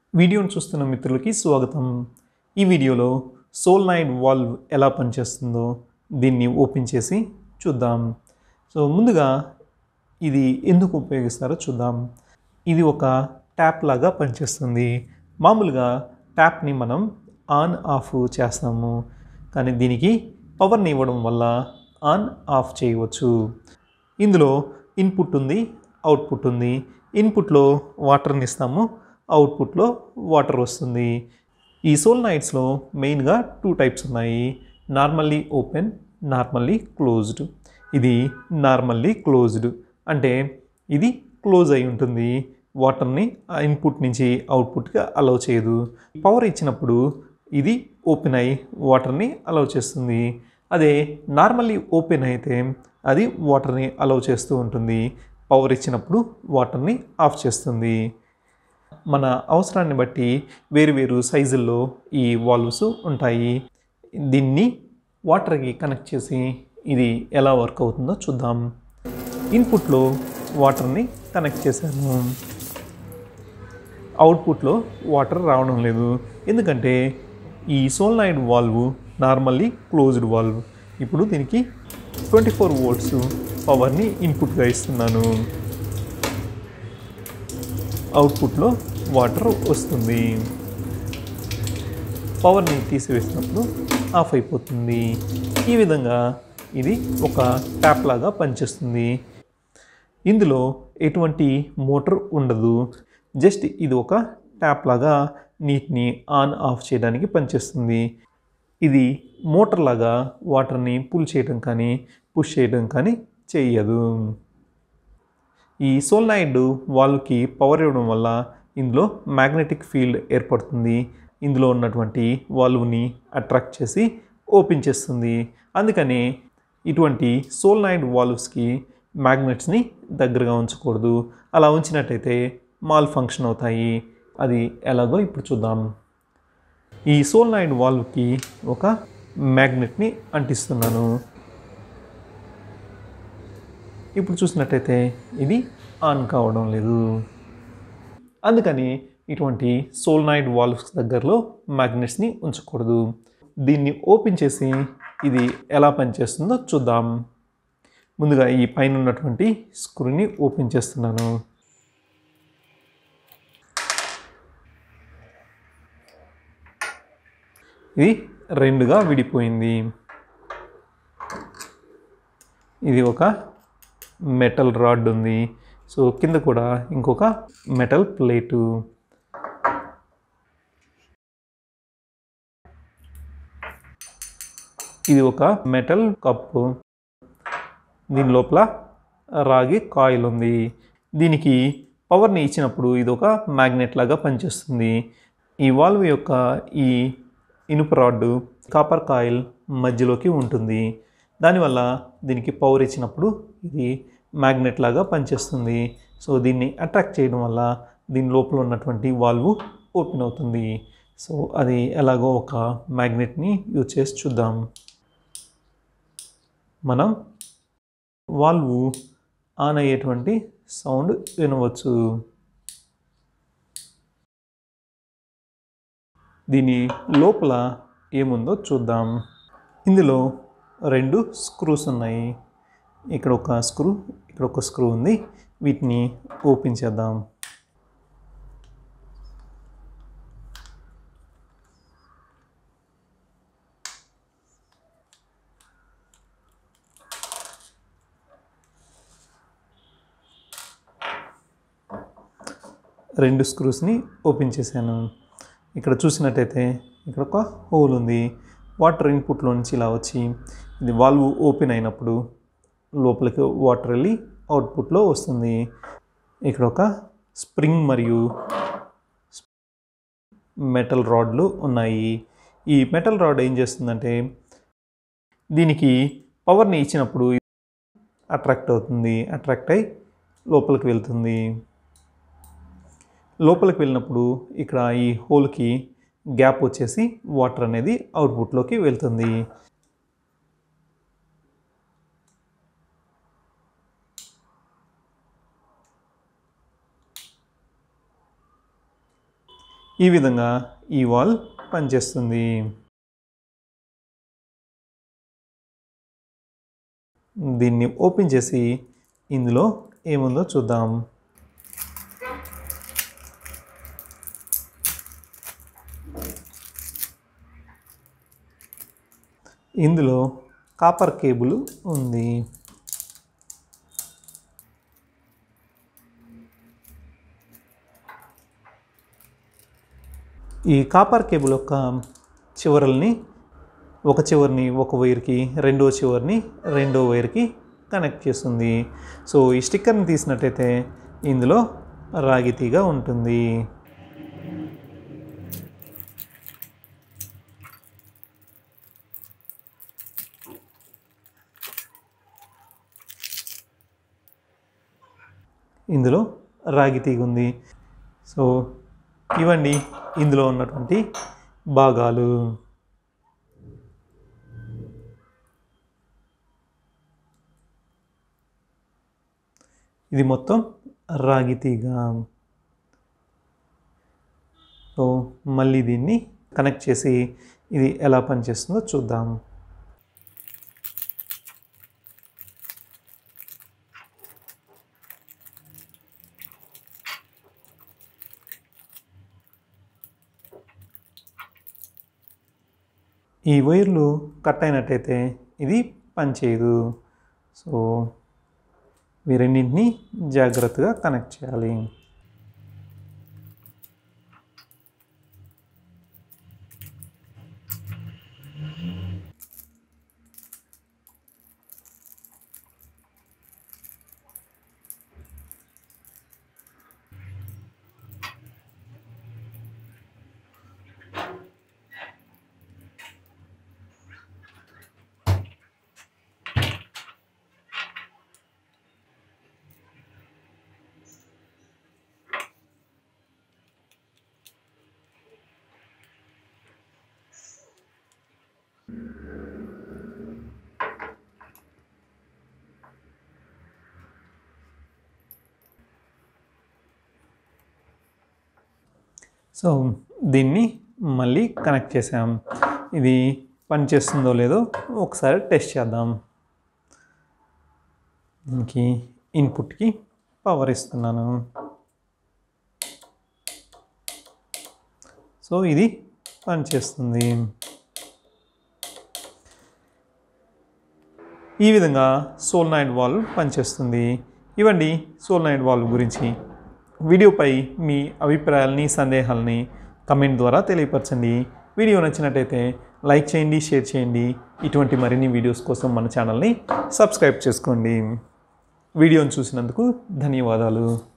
వీడియోను చూస్తున్న మిత్రులకి స్వాగతం ఈ వీడియోలో సోల్ నైట్ వాల్వ్ ఎలా పనిచేస్తుందో దీన్ని ఓపెన్ చేసి చూద్దాం సో ముందుగా ఇది ఎందుకు ఉపయోగిస్తారో చూద్దాం ఇది ఒక ట్యాప్ లాగా పనిచేస్తుంది మామూలుగా ట్యాప్ని మనం ఆన్ ఆఫ్ చేస్తాము కానీ దీనికి పవర్ని ఇవ్వడం వల్ల ఆన్ ఆఫ్ చేయవచ్చు ఇందులో ఇన్పుట్ ఉంది అవుట్పుట్ ఉంది ఇన్పుట్లో వాటర్ని ఇస్తాము అవుట్పుట్లో వాటర్ వస్తుంది ఈ సోల్ నైట్స్లో మెయిన్గా టూ టైప్స్ ఉన్నాయి నార్మల్లీ ఓపెన్ నార్మల్లీ క్లోజ్డ్ ఇది నార్మల్లీ క్లోజ్డ్ అంటే ఇది క్లోజ్ అయి ఉంటుంది వాటర్ని ఆ ఇన్పుట్ నుంచి అవుట్పుట్గా అలౌ చేయదు పవర్ ఇచ్చినప్పుడు ఇది ఓపెన్ అయి వాటర్ని అలౌ చేస్తుంది అదే నార్మల్లీ ఓపెన్ అయితే అది వాటర్ని అలౌ చేస్తూ ఉంటుంది పవర్ ఇచ్చినప్పుడు వాటర్ని ఆఫ్ చేస్తుంది మన అవసరాన్ని బట్టి వేరువేరు సైజుల్లో ఈ వాల్వ్స్ ఉంటాయి దీన్ని వాటర్కి కనెక్ట్ చేసి ఇది ఎలా వర్క్ అవుతుందో చూద్దాం ఇన్పుట్లో వాటర్ని కనెక్ట్ చేశాను అవుట్పుట్లో వాటర్ రావడం లేదు ఎందుకంటే ఈ solenoid valve normally closed valve ఇప్పుడు దీనికి ట్వంటీ ఫోర్ వోల్ట్స్ పవర్ని ఇన్పుట్గా ఇస్తున్నాను అవుట్పుట్లో వాటర్ వస్తుంది పవర్ని తీసివేసినప్పుడు ఆఫ్ అయిపోతుంది ఈ విధంగా ఇది ఒక ట్యాప్ లాగా పనిచేస్తుంది ఇందులో ఎటువంటి మోటార్ ఉండదు జస్ట్ ఇది ఒక ట్యాప్ లాగా నీటిని ఆన్ ఆఫ్ చేయడానికి పనిచేస్తుంది ఇది మోటార్ లాగా వాటర్ని పుల్ చేయడం కానీ పుష్ చేయడం కానీ చేయదు ఈ సోల్నాయిడ్ వాల్వ్కి పవర్ ఇవ్వడం వల్ల ఇందులో మ్యాగ్నెటిక్ ఫీల్డ్ ఏర్పడుతుంది ఇందులో ఉన్నటువంటి వాల్వ్ని అట్రాక్ట్ చేసి ఓపెన్ చేస్తుంది అందుకని ఇటువంటి సోల్నాయిడ్ వాల్వ్స్కి మ్యాగ్నెట్స్ని దగ్గరగా ఉంచకూడదు అలా ఉంచినట్టయితే మాల్ ఫంక్షన్ అవుతాయి అది ఎలాగో ఇప్పుడు చూద్దాం ఈ సోల్నాయిడ్ వాల్వ్కి ఒక మ్యాగ్నెట్ని అంటిస్తున్నాను ఇప్పుడు చూసినట్టయితే ఇది ఆన్ కావడం లేదు అందుకని ఇటువంటి సోల్నాయిడ్ వాల్వ్స్ దగ్గరలో మ్యాగ్నెట్స్ని ఉంచకూడదు దీన్ని ఓపెన్ చేసి ఇది ఎలా పనిచేస్తుందో చూద్దాం ముందుగా ఈ పైన ఉన్నటువంటి స్క్రూని ఓపెన్ చేస్తున్నాను ఇది రెండుగా విడిపోయింది ఇది ఒక మెటల్ రాడ్ ఉంది సో కింద కూడా ఇంకొక మెటల్ ప్లేటు ఇది ఒక మెటల్ కప్పు దీని లోపల రాగి కాయిల్ ఉంది దీనికి పవర్ని ఇచ్చినప్పుడు ఇది ఒక మ్యాగ్నెట్ లాగా పనిచేస్తుంది ఈ వాల్వ్ యొక్క ఈ ఇనుప రాడ్ కాపర్ కాయిల్ మధ్యలోకి ఉంటుంది దానివల్ల దీనికి పవర్ ఇచ్చినప్పుడు ఇది మ్యాగ్నెట్ లాగా పనిచేస్తుంది సో దీన్ని అట్రాక్ట్ చేయడం వల్ల దీని లోపల ఉన్నటువంటి వాల్వ్ ఓపెన్ అవుతుంది సో అది ఎలాగో ఒక మ్యాగ్నెట్ని యూజ్ చేసి చూద్దాం మనం వాల్వ్ ఆన్ అయ్యేటువంటి సౌండ్ వినవచ్చు దీని లోపల ఏముందో చూద్దాం ఇందులో రెండు స్క్రూస్ ఉన్నాయి ఇక్కడ ఒక స్క్రూ ఇక్కడ ఒక స్క్రూ ఉంది వీటిని ఓపెన్ చేద్దాం రెండు స్క్రూస్ని ఓపెన్ చేశాను ఇక్కడ చూసినట్టయితే ఇక్కడ ఒక హోల్ ఉంది వాటర్ ఇన్పుట్లో నుంచి ఇలా వచ్చి ఇది వాల్వ్ ఓపెన్ అయినప్పుడు లోపలికి వాటర్ వెళ్ళి అవుట్పుట్లో వస్తుంది ఇక్కడ ఒక స్ప్రింగ్ మరియు మెటల్ రాడ్లు ఉన్నాయి ఈ మెటల్ రాడ్ ఏం చేస్తుందంటే దీనికి పవర్ని ఇచ్చినప్పుడు అట్రాక్ట్ అవుతుంది అట్రాక్ట్ అయి లోపలికి వెళ్తుంది లోపలికి వెళ్ళినప్పుడు ఇక్కడ ఈ హోల్కి గ్యాప్ వచ్చేసి వాటర్ అనేది అవుట్పుట్లోకి వెళ్తుంది ఈ విధంగా ఈ వాల్ పనిచేస్తుంది దీన్ని ఓపెన్ చేసి ఇందులో ఏముందో చూద్దాం ఇందులో కాపర్ కేబుల్ ఉంది ఈ కాపర్ కేబుల్ యొక్క చివరల్ని ఒక చివరిని ఒక వైర్కి రెండో చివరిని రెండో వైర్కి కనెక్ట్ చేస్తుంది సో ఈ స్టిక్కర్ని తీసినట్టయితే ఇందులో రాగి తీగ ఉంటుంది ఇందులో రాగి తీగ ఉంది సో ఇవండి ఇందులో ఉన్నటువంటి భాగాలు ఇది మొత్తం రాగి తీగ సో మళ్ళీ దీన్ని కనెక్ట్ చేసి ఇది ఎలా పనిచేస్తుందో చూద్దాం ఈ వైర్లు కట్ అయినట్టయితే ఇది పనిచేయదు సో ఈ రెండింటిని జాగ్రత్తగా కనెక్ట్ చేయాలి సో దీన్ని మళ్ళీ కనెక్ట్ చేసాం ఇది పనిచేస్తుందో లేదో ఒకసారి టెస్ట్ చేద్దాం దీనికి ఇన్పుట్కి పవర్ ఇస్తున్నాను సో ఇది పనిచేస్తుంది ఈ విధంగా సోల్ నైట్ వాల్వ్ పనిచేస్తుంది ఇవ్వండి సోల్ నైట్ వాల్వ్ గురించి వీడియోపై మీ అభిప్రాయాలని సందేహాలని కమెంట్ ద్వారా తెలియపరచండి వీడియో నచ్చినట్టయితే లైక్ చేయండి షేర్ చేయండి ఇటువంటి మరిన్ని వీడియోస్ కోసం మన ఛానల్ని సబ్స్క్రైబ్ చేసుకోండి వీడియోని చూసినందుకు ధన్యవాదాలు